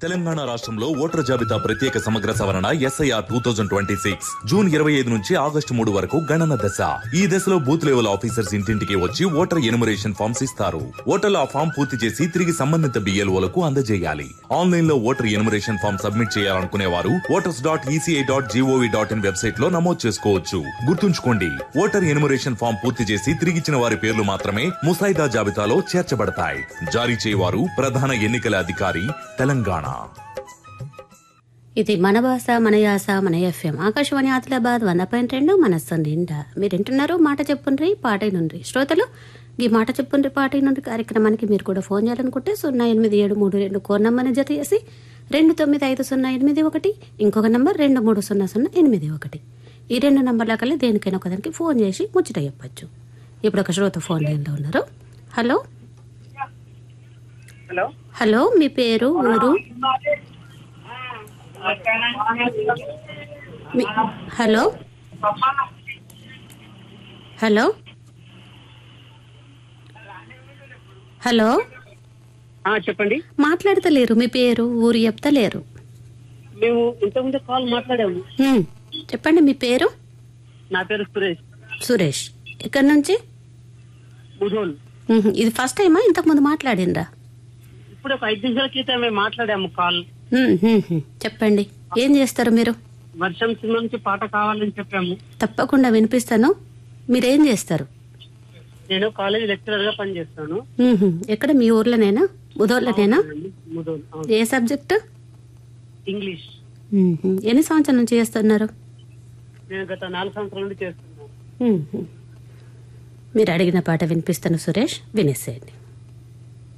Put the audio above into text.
తెలంగాణ రాష్ట్రంలో ఓటర్ జాబితా ప్రత్యేక సమగ్ర సవరణ SIR two thousand twenty six June ఇరవై ఐదు నుంచి ఆగస్టు మూడు వరకు గణన దశ ఈ దశలో బూత్ లెవెల్ ఆఫీసర్స్ ఇంటింటికి వచ్చి ఓటర్ ఎనుమరేషన్ ఫామ్స్ ఇస్తారు ఓటర్లు ఆ ఫామ్ పూర్తి చేసి తిరిగి సంబంధిత బిఎల్ఓలకు అందజేయాలి ఆన్లైన్ లో ఓటర్ ఎనుమరేషన్ ఫామ్ సబ్మిట్ చేయాలనుకునే వారు voters dot ECI dot GOV dot in website లో నమోదు చేసుకోవచ్చు గుర్తుంచుకోండి ఓటర్ ఎనుమరేషన్ ఫామ్ పూర్తి చేసి తిరిగిచ్చిన వారి పేర్లు మాత్రమే ముసాయిదా జాబితాలో చేర్చబడతాయి జారీ చేయవారు ప్రధాన ఎన్నికల అధికారి తెలంగాణ ఇది మన భాష మన యాస మన ఎఫ్ఎం ఆకాశవాణి ఆదిలాబాద్ వంద పాయింట్ రెండు మనస్సు నిండా మీరు వింటున్నారు మాట చెప్పుండ్రి పాట నుండి శ్రోతలు ఈ మాట చెప్పుండ్రి పాట నుండి కార్యక్రమానికి మీరు కూడా ఫోన్ చేయాలనుకుంటే సున్నా ఎనిమిది ఏడు మూడు రెండు కోర్ నంబర్ని జత చేసి రెండు తొమ్మిది ఐదు సున్నా ఎనిమిది ఒకటి ఇంకొక నంబర్ రెండు మూడు సున్నా సున్నా ఎనిమిది ఒకటి ఈ రెండు నంబర్ల కలిసి దేనికైనా ఒకదానికి ఫోన్ చేసి ముచ్చట చెప్పచ్చు ఇప్పుడు ఒక శ్రోత ఫోన్ లైన్లో ఉన్నారు హలో హలో హలో మీ పేరు ఊరు మీ- హలో హలో హలో ఆ, చెప్పండి మాట్లాడతలేరు మీ పేరు ఊరు చెప్తలేరు మేము ఇంతకుముందు కాల్ మాట్లాడాము హ్మ్. చెప్పండి మీ పేరు నా పేరు సురేష్ సురేష్ ఎక్కడి నుంచి బుధోల్ హ్మ్. ఇది ఫస్ట్ టైమా ఇంతకుముందు మాట్లాడిండ్రా ఇప్పుడు ఒక ఐదు నిమిషాల క్రితం మేము మాట్లాడాము కాల్ హ్మ్, హ్మ్, హ్మ్. చెప్పండి ఏం చేస్తారు మీరు వర్షం సినిమా నుంచి పాట కావాలని చెప్పాము తప్పకుండా వినిపిస్తాను మీరేం చేస్తారు నేను కాలేజ్ లెక్చరర్ గా పనిచేస్తాను హ్మ్, హ్మ్. ఎక్కడ మీ ఊర్లోనేనా బుధోర్లోనేనా ముదోల్ అవును. ఏ సబ్జెక్ట్ ఇంగ్లీష్ హ్మ్, హ్మ్. ఎన్ని సంవత్సరాల నుంచి చేస్తున్నారు నేను గత నాలుగు సంవత్సరాల నుండి చేస్తున్నాను హ్మ్, హ్మ్. మీరు అడిగిన పాట వినిపిస్తాను సురేష్ వినేసేయండి